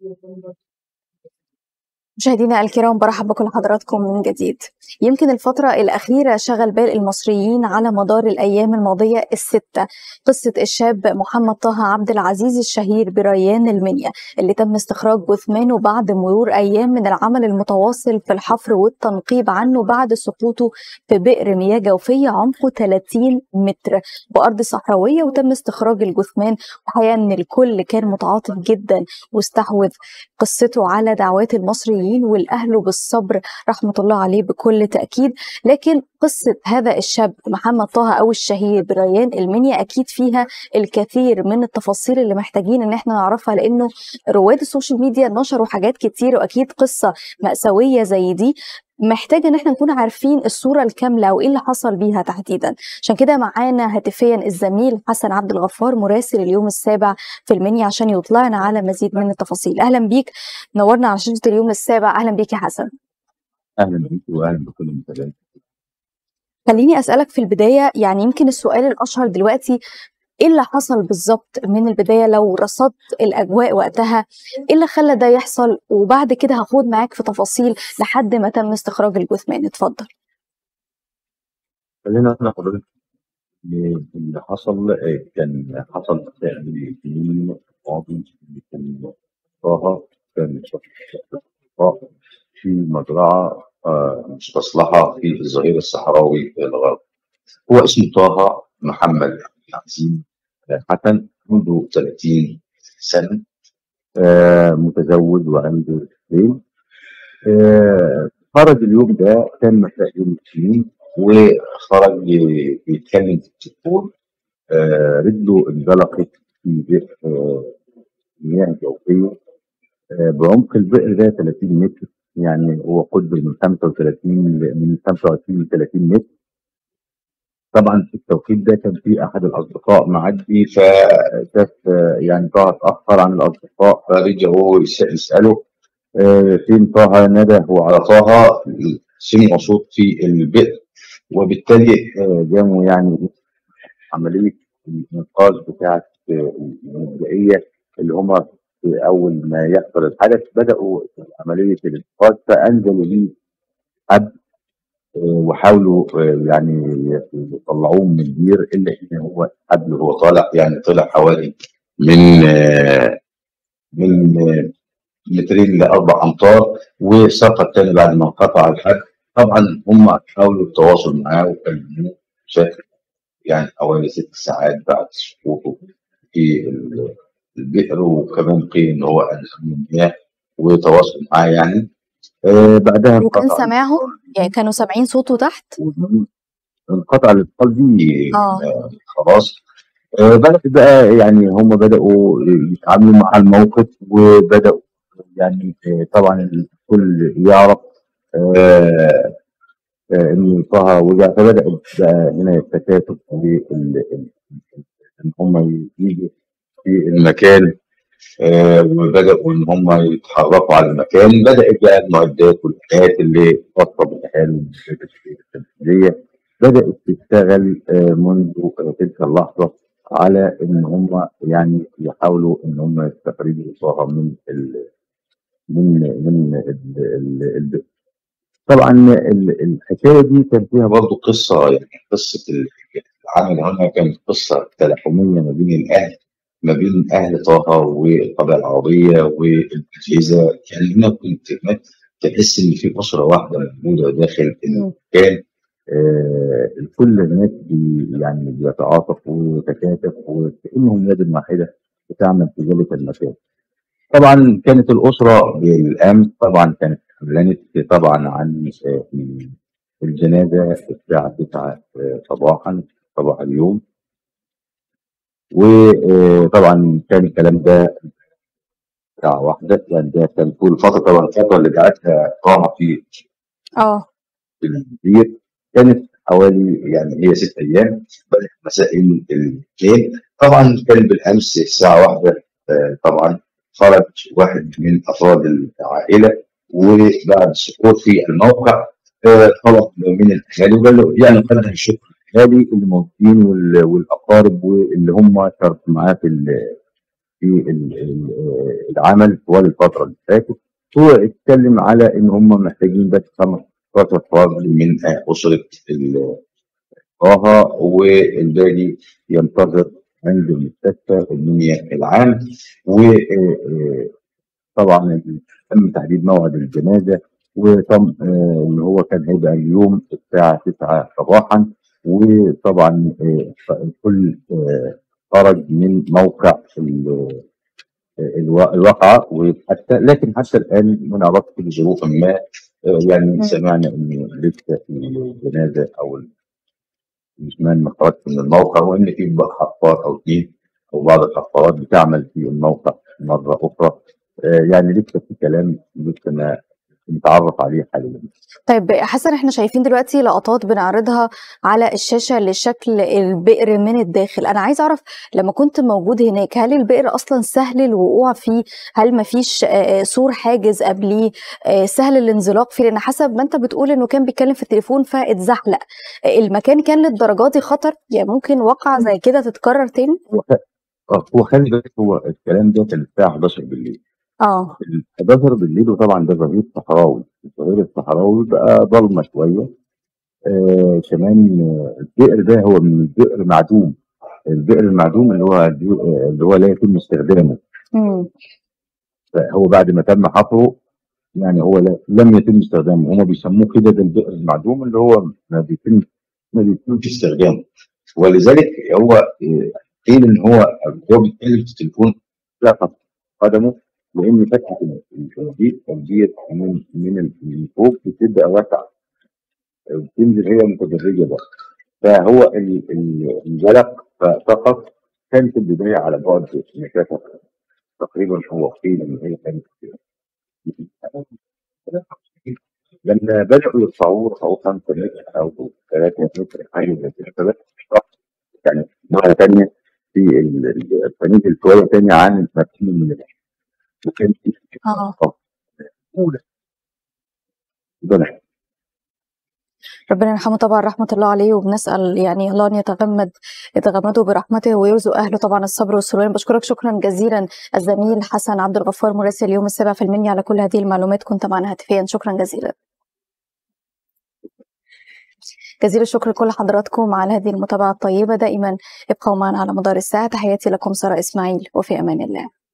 مشاهدينا الكرام برحب بكل حضراتكم من جديد يمكن الفترة الأخيرة شغل بال المصريين على مدار الأيام الماضية الستة قصة الشاب محمد طه عبد العزيز الشهير بريان المنيا اللي تم استخراج جثمانه بعد مرور أيام من العمل المتواصل في الحفر والتنقيب عنه بعد سقوطه في بئر مياه جوفية عمقه 30 متر بأرض صحراوية وتم استخراج الجثمان وحقيقة إن الكل كان متعاطف جدا واستحوذ قصته على دعوات المصريين والأهل بالصبر رحمة الله عليه بكل تأكيد لكن قصة هذا الشاب محمد طه أو الشهير بريان المنيا أكيد فيها الكثير من التفاصيل اللي محتاجين إن احنا نعرفها لأنه رواد السوشيال ميديا نشروا حاجات كتير وأكيد قصة مأساوية زي دي محتاجة ان احنا نكون عارفين الصورة الكاملة وايه اللي حصل بيها تحديدا عشان كده معانا هاتفيا الزميل حسن عبد الغفار مراسل اليوم السابع في المنيا عشان يطلعنا على مزيد من التفاصيل اهلا بيك نورنا على شاشة اليوم السابع اهلا بيك يا حسن اهلا بيك واهلا بكل المتابعين خليني اسالك في البدايه يعني يمكن السؤال الاشهر دلوقتي ايه اللي حصل بالظبط من البدايه لو رصدت الاجواء وقتها ايه اللي خلى ده يحصل وبعد كده هاخد معاك في تفاصيل لحد ما تم استخراج الجثمان اتفضل خلينا احنا حضرتك اللي حصل آه، كان حصل من سنين الماضي كان طه كان شقاق في مزرعة آه، مستصلحة في الظهير الصحراوي الغربي هو اسمه طه محمد عزيز حسن عنده 30 سنة آه، متزوج وعنده اثنين آه، خرج اليوم ده كان مساء يوم الاثنين وخرج بيتكلم في التليفون آه، رجله انزلقت في بئر آه، مياه جوفية آه، بعمق البئر ده 30 متر يعني هو قدر من 35 ل- من 25 ل 30 متر طبعا في التوقيت ده كان في احد الاصدقاء معدي فشاف آه، يعني طه اتاخر عن الاصدقاء فرجع هو يس- يساله آه، فين طه نده هو على طه سمعوا صوت في البئر وبالتالي آه، قاموا يعني عمليه الانقاذ بتاعه آه، المبدئيه اللي هم في اول ما يحصل الحدث بداوا عمليه الانقاذ فانزلوا ليه حد آه، وحاولوا آه، يعني يطلعوه من البير الا ان هو قبل هو طالع يعني طلع حوالي من آه، من آه، مترين لاربع امتار وسقط تاني بعد ما انقطع الحد طبعا هم حاولوا التواصل معاه وكلموه بشكل يعني حوالي ست ساعات بعد سقوطه في ال- البئر وكمان قيل ان هو انهى من المياه وتواصل معاه يعني آه بعدها وكان انقطع سامعهم يعني كانوا سامعين صوته تحت انقطع الاتصال دي اه آه خلاص آه بدأ بقى يعني هم بدأوا يتعاملوا مع الموقف وبدأوا يعني آه طبعا الكل يعرف آه آه، ان طه وجع فبدأ بقى هنا التكاتف وال- ال- ان هم يجوا في المكان آه، وبدأوا إن هم يتحركوا على المكان بدأت بقى المعدات والآلات اللي خاصة بالأهالي والمشاكل التنفيذية بدأت تشتغل آه، منذ آه، تلك اللحظة على إن هم يعني يحاولوا إن هم يستخرجوا طه من ال من من ال- ال- البئر. طبعا ال- الحكايه دي كان فيها برضه قصه يعني قصه ال- العمل هنا كانت قصه تلاحميه ما بين الاهل ما بين اهل طه والقبائل العربيه والاجهزه يعني هنا كنت هناك تحس ان في اسره واحده موجوده داخل مم. المكان آه الكل هناك بي يعني بيتعاطف ويتكاتف وكانهم يد واحده بتعمل في ذلك المكان. طبعا كانت الاسره بالامس طبعا كانت اعلنت طبعا عن آه، الجنازه الساعه 9 آه، صباحا صباح اليوم وطبعا كان الكلام ده ساعه واحده يعني ده كان طول الفتره طبعا الفتره اللي قعدتها طه في اه في المدير كانت حوالي يعني هي ست ايام بدات مساء يوم الاثنين طبعا كان بالامس الساعه واحده آه، طبعا خرج واحد من افراد العائله وبعد السقوط في الموقع آه، طلب من الاهالي وقال له يعني قدم الشكر للاهالي اللي موجودين وال- والاقارب واللي هم شاركوا معاه في ال- في ال- ال- العمل طوال الفتره اللي فاتت هو اتكلم على ان هم محتاجين بس 15 فرد من اسره ال- طه والباقي ينتظر عند المستشفى المنيا العام وطبعا تم تحديد موعد الجنازه وتم آه، ان هو كان هيبقى اليوم الساعه 9 صباحا وطبعا آه، الكل آه، خرج من موقع ال- الوا- الواقعة وحتى لكن حتى الآن ما نعرفش بظروف ما آه، يعني مم. سمعنا إن لسه الجنازة أو الجثمان ما خرجش من الموقع وإن في بقى حفار أو اثنين أو بعض الحفارات بتعمل في الموقع مرة أخرى آه، يعني لسه في كلام لسه ما نتعرف عليه حاليا طيب حسن احنا شايفين دلوقتي لقطات بنعرضها على الشاشة لشكل البئر من الداخل انا عايز اعرف لما كنت موجود هناك هل البئر اصلا سهل الوقوع فيه هل ما فيش آه، سور حاجز قبليه آه، سهل الانزلاق فيه لان حسب ما انت بتقول انه كان بيتكلم في التليفون فاتزحلق آه، المكان كان للدرجات دي خطر يعني ممكن واقعة زي كده تتكرر تاني هو خ- آه، هو خلي بالك هو الكلام ده كان الساعة 11 بالليل اه ال 11 بالليل وطبعا ده ظهير صحراوي الظهير الصحراوي بقى ضلمه شويه آه كمان آه، البئر ده هو من البئر معدوم البئر المعدوم اللي هو اللي هو لا يتم استخدامه امم فهو بعد ما تم حفره يعني هو لا لم يتم استخدامه هم بيسموه كده ده البئر المعدوم اللي هو ما بيتم ما بيتمش استخدامه ولذلك هو آه، قيل ان هو هو بيتكلم في التليفون لا قدمه لان فتحه التوجيه التوجيه من من ال- من فوق بتبقى واسعه بتنزل هي متدرجه بقى فهو ال- ال- انزلق فسقط كان في البدايه على بعد مسافه تقريبا هو قيل ان هي كانت لما بداوا يرفعوه رفعوه 5 متر او 3 متر حاجه زي كده فبس يعني مره ثانيه في ال- ال- فنزل شويه ثانيه عن المكين من الأول. وكان في اه اولى ده ربنا يرحمه طبعا رحمة الله عليه وبنسأل يعني الله أن يتغمد يتغمده برحمته ويرزق أهله طبعا الصبر والسلوان بشكرك شكرا جزيلا الزميل حسن عبد الغفار مراسل اليوم السابع في المنيا على كل هذه المعلومات كنت معنا هاتفيا شكرا جزيلا جزيل الشكر لكل حضراتكم على هذه المتابعة الطيبة دائما ابقوا معنا على مدار الساعة تحياتي لكم سارة إسماعيل وفي أمان الله